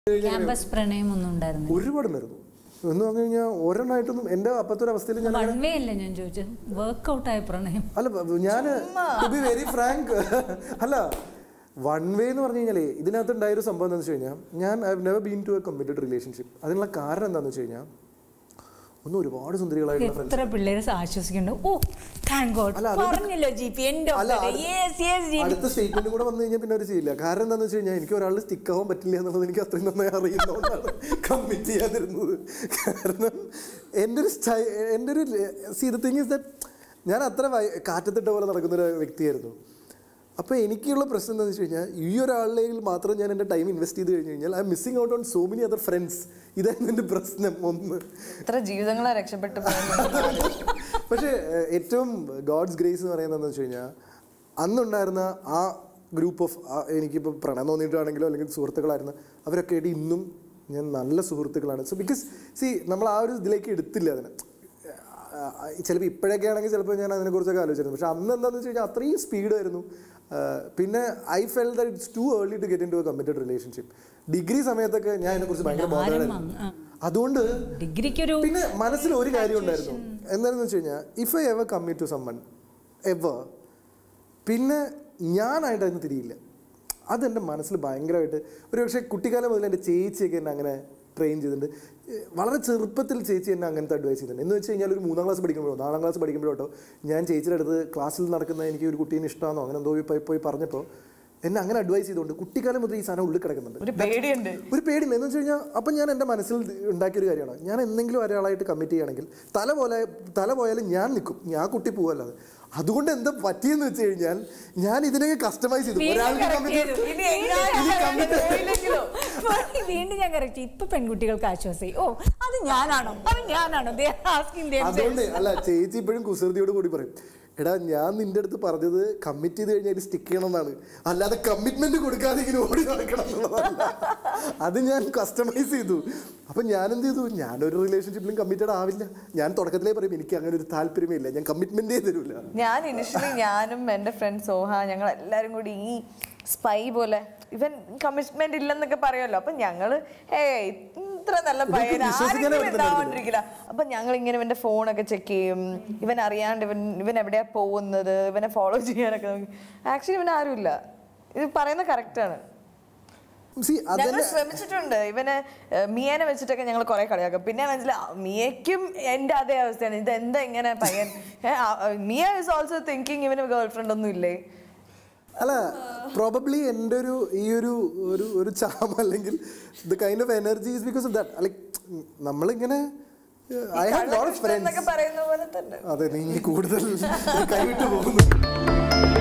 Campus പ്രണയമൊന്നും ഉണ്ടായിരുന്നു ഒരുപാടുണ്ടായിരുന്നു എന്ന് പറഞ്ഞു കഴിഞ്ഞാൽ ഒരെണ്ണമായിട്ടൊന്നും എൻ്റെ അപ്പത്തെ ഒരു അവസ്ഥയിൽ ഞാൻ വൺ വേ അല്ല ഞാൻ ചോദിച്ചത് വർക്കൗട്ടായ പ്രണയം അല്ല ഞാൻ ടു ബി വെരി ഫ്രാങ്ക് അല്ല വൺ വേ എന്ന് പറഞ്ഞു കഴിഞ്ഞാലേ ഇതിനകത്ത് ഉണ്ടായൊരു സംഭവം എന്താണെന്ന് വെച്ച് കഴിഞ്ഞാൽ ഞാൻ I have never been to a committed relationship അതിനുള്ള കാരണം എന്താണെന്ന് വെച്ച് കഴിഞ്ഞാൽ ഒന്ന് ഒരുപാട് സുന്ദരികളായിട്ടുള്ള ഫ്രണ്ട്സ് എത്ര പിള്ളേരെ ആശ്വസിക്കുന്നുണ്ട് ഓ താങ്ക് ഗോഡ് അല്ല, അത് പറഞ്ഞല്ലോ ജി പി എന്റെ അല്ല അത് അടുത്ത സ്റ്റേറ്റ്മെന്റ് കൂടെ വന്നു കഴിഞ്ഞാൽ പിന്നെ അവർ ചെയ്യില്ല കാരണം എന്താണെന്ന് വെച്ച് കഴിഞ്ഞാൽ എനിക്ക് ഒരാൾ സ്റ്റിക്ക് ആവാൻ പറ്റില്ല എന്നുള്ളത് എനിക്ക് അത്രയും നന്നായി അറിയുന്നതുകൊണ്ടാണ് കമ്മിറ്റ് ചെയ്യാതിരുന്നത് കാരണം എൻ്റെ ഒരു സ്റ്റൈ എൻ്റെ ഒരു see the thing is that ഞാൻ അത്ര വയ- കാറ്റത്തിട്ട പോലെ നടക്കുന്ന ഒരു വ്യക്തിയായിരുന്നു അപ്പോൾ എനിക്കുള്ള പ്രശ്നം എന്താണെന്ന് വെച്ച് കഴിഞ്ഞാൽ ഈ ഒരാളിലേക്ക് മാത്രം ഞാൻ എൻ്റെ ടൈം ഇൻവെസ്റ്റ് ചെയ്ത് കഴിഞ്ഞ് കഴിഞ്ഞാൽ I missing out on so many other friends ഇതായിരുന്നു എൻ്റെ പ്രശ്നം ഒന്ന് എത്ര ജീവിതങ്ങളെ രക്ഷപ്പെട്ടു പോകുന്നു പക്ഷേ ഏഹ്, ഏറ്റവും ഗോഡ്സ് ഗ്രേസ് എന്ന് പറയുന്നത് വെച്ച് കഴിഞ്ഞാൽ അന്നുണ്ടായിരുന്ന ആ ഗ്രൂപ്പ് ഓഫ് എനിക്കിപ്പോൾ പ്രണയം തോന്നിയിട്ടാണെങ്കിലോ അല്ലെങ്കിൽ സുഹൃത്തുക്കളായിരുന്നു അവരൊക്കെ ആയിട്ട് ഇന്നും ഞാൻ നല്ല സുഹൃത്തുക്കളാണ് സോ ബിക്കോസ് സി നമ്മൾ ആ ഒരു ഇതിലേക്ക് എടുത്തില്ല അതിനെ ചിലപ്പോൾ ഇപ്പോഴൊക്കെ ആണെങ്കിൽ ചിലപ്പോൾ ഞാൻ അതിനെക്കുറിച്ചൊക്കെ ആലോചിച്ചിരുന്നു പക്ഷെ അന്ന് എന്താണെന്ന് വെച്ച് കഴിഞ്ഞാൽ അത്രയും സ്പീഡായിരുന്നു പിന്നെ I felt that it's too early to get in to a committed relationship degree സമയത്തൊക്കെ ഞാൻ അതിനെക്കുറിച്ച് ഭയങ്കര ബോധമായിരുന്നു അതുകൊണ്ട് ഡിഗ്രിക്കൊരു പിന്നെ മനസ്സിൽ ഒരു കാര്യം ഉണ്ടായിരുന്നു എന്താണെന്ന് വെച്ച് കഴിഞ്ഞാൽ if I ever commit to someone ever പിന്നെ ഞാനായിട്ട് അതിന് തിരിയില്ല അതെൻ്റെ മനസ്സിൽ ഭയങ്കരമായിട്ട് ഒരു പക്ഷേ കുട്ടിക്കാലം മുതൽ എൻ്റെ ചേച്ചിയൊക്കെ എന്നെ അങ്ങനെ ട്രെയിൻ ചെയ്തിട്ടുണ്ട് ഏഹ് വളരെ ചെറുപ്പത്തിൽ ചേച്ചി എന്നെ അങ്ങനത്തെ അഡ്വൈസ് ചെയ്തിട്ടുണ്ട് എന്ന് വെച്ച് കഴിഞ്ഞാൽ ഒരു മൂന്നാം ക്ലാസ് പഠിക്കുമ്പോഴോ നാലാം ക്ലാസ് പഠിക്കുമ്പോഴോ ഞാൻ ചേച്ചിയുടെ അടുത്ത് ക്ലാസ്സിൽ നടക്കുന്ന എനിക്ക് ഒരു കുട്ടീനെ ഇഷ്ടമാണോ അങ്ങനെ എന്തോ പോയി പോയി പറഞ്ഞപ്പോൾ എന്നെ അങ്ങനെ അഡ്വൈസ് ചെയ്തുകൊണ്ട് കുട്ടിക്കാലം മുതൽ ഈ സാധനം ഉള്ളിൽ കിടക്കുന്നുണ്ട് ഒരു പേടിയുണ്ട് ഒരു പേടിയുണ്ട് എന്ന് വെച്ച് കഴിഞ്ഞാൽ അപ്പം ഞാൻ എൻ്റെ മനസ്സിൽ ഉണ്ടാക്കിയൊരു കാര്യമാണ് ഞാൻ എന്തെങ്കിലും ഒരാളായിട്ട് കമ്മിറ്റ് ചെയ്യുകയാണെങ്കിൽ തല പോലെ തല പോയാലും ഞാൻ നിൽക്കും ഞാൻ കുട്ടി പോവല്ലാതെ അതുകൊണ്ട് എന്താ പറ്റിയെന്ന് വെച്ച് കഴിഞ്ഞാൽ ഞാൻ ഇതിനൊക്കെ കസ്റ്റമൈസ് ചെയ്തു ഒരാൾക്ക് കമ്മിറ്റ് ഇനി എങ്ങാനും പോയില്ലെങ്കിലോ? വീണ്ടും ഞാൻ കറക്റ്റ് ഇപ്പൊ പെൺകുട്ടികൾക്ക് ആശ്വാസമായി ഓ അത് ഞാനാണോ അത് ഞാനാണോ They are asking themselves. അതുകൊണ്ട് അല്ല ചേച്ചി ഇപ്പോഴും കുസൃതിയോട് കൂടി പറയും എടാ ഞാൻ നിന്റെ അടുത്ത് പറഞ്ഞത് കമ്മിറ്റ് ചെയ്ത് കഴിഞ്ഞാൽ സ്റ്റിക്ക് ചെയ്യണം എന്നാണ് അല്ലാതെ കമ്മിറ്റ്മെന്റ് കൊടുക്കാതെ ഇങ്ങനെ ഓടി നടക്കണം എന്നുള്ളതല്ല അത് ഞാൻ കസ്റ്റമൈസ് ചെയ്തു അപ്പം ഞാൻ എന്ത് ചെയ്തു ഞാനൊരു റിലേഷൻഷിപ്പിലും കമ്മിറ്റഡ് ആവില്ല ഞാൻ തുടക്കത്തിലേ പറയും എനിക്ക് അങ്ങനെ ഒരു താല്പര്യമേ ഇല്ല ഞാൻ കമ്മിറ്റ്മെന്റേ തരൂല ഞാൻ ഇനിഷ്യലി ഞാനും എൻ്റെ ഫ്രണ്ട് സോഹ ഞങ്ങൾ എല്ലാവരും കൂടി ഈ സ്പൈ പോലെ ഇവൻ കമ്മിറ്റ്മെന്റ് ഇല്ലെന്നൊക്കെ പറയുമല്ലോ അപ്പൊ ഞങ്ങള് ഏ ഇത്ര നല്ല പയ്യൻ വിശ്വസിക്കാനേ ആരെങ്കിലും പറ്റുന്നില്ല ഉണ്ടാവാണ്ടിരിക്കില്ല അപ്പൊ ഞങ്ങൾ ഇങ്ങനെ ഇവന്റെ ഫോണൊക്കെ ചെക്ക് ചെയ്യും ഇവൻ അറിയാണ്ട് ഇവൻ ഇവൻ എവിടെയാ പോകുന്നത് ഇവനെ ഫോളോ ചെയ്യാനൊക്കെ നോക്കി ആക്ച്വലി ഇവൻ ആരുമില്ല ഇത് പറയുന്നത് കറക്റ്റ് ആണ് സി ഞങ്ങൾ അതന്നെ ശ്രമിച്ചിട്ടുണ്ട് ഇവന് ഏഹ്, മിയനെ വെച്ചിട്ടൊക്കെ ഞങ്ങൾ കുറെ കളിയാക്കും പിന്നെ മനസ്സിലായി മിയയ്ക്കും എന്റെ അതേ അവസ്ഥയാണ് ഇത് എന്താ ഇങ്ങനെ പയ്യൻ ഏഹ്, ആ, ആ, മിയ ഇസ് ഓൾസോ തിങ്കിങ് ഇവന് ഗേൾ ഫ്രണ്ട് ഒന്നും ഇല്ലേ അല്ല പ്രോബബ്ലി എൻ്റെ ഒരു ഈ ഒരു ഒരു ഒരു ചാമ അല്ലെങ്കിൽ the kind of energy is because of that like നമ്മളിങ്ങനെ ഐ ഹാവ് ലോട്ട് ഓഫ് എന്നൊക്കെ ഫ്രണ്ട്സ് പറയുന്ന പോലെ തന്നെ അതെ നീ കൂടുതൽ കൈവിട്ട് പോകുന്നു